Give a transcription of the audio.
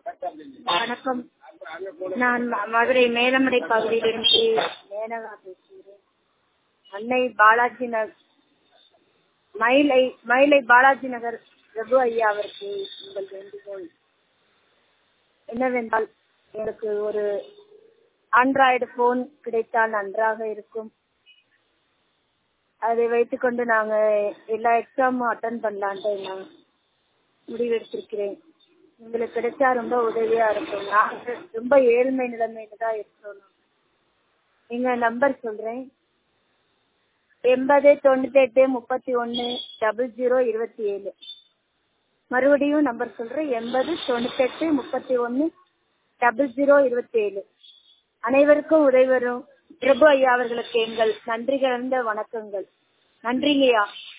வணக்கம் நான் ம- மதுரை மேலமடை பகுதியிலிருந்து மேனகா பேசுகிறேன் அன்னை பாலாஜி நகர் மயிலை மயிலை பாலாஜி நகர் பிரபு ஐயா அவருக்கு உங்கள் வேண்டுகோள் என்னவென்றால் எனக்கு ஒரு ஆண்ட்ராய்டு போன் கிடைத்தால் நன்றாக இருக்கும் அதை வைத்துக்கொண்டு நாங்க எல்லா எக்ஸாமும் அட்டன் பண்ணலான்ட்டு நான் முடிவெடுத்திருக்கிறேன் உங்களுக்கு கிடைச்சா ரொம்ப உதவியா இருக்கும் நாங்க ரொம்ப ஏழ்மை நிலைமையில தான் இருக்கோம் எங்க நம்பர் சொல்றேன் எண்பது தொண்ணூத்தி எட்டு முப்பத்தி ஒன்னு டபுள் ஜீரோ இருபத்தி ஏழு மறுபடியும் நம்பர் சொல்றேன் எண்பது தொண்ணூத்தி எட்டு முப்பத்தி ஒன்னு டபுள் ஜீரோ இருபத்தி ஏழு அனைவருக்கும் உதவி வரும் பிரபு ஐயா அவர்களுக்கு எங்கள் நன்றி கலந்த வணக்கங்கள் நன்றிங்கய்யா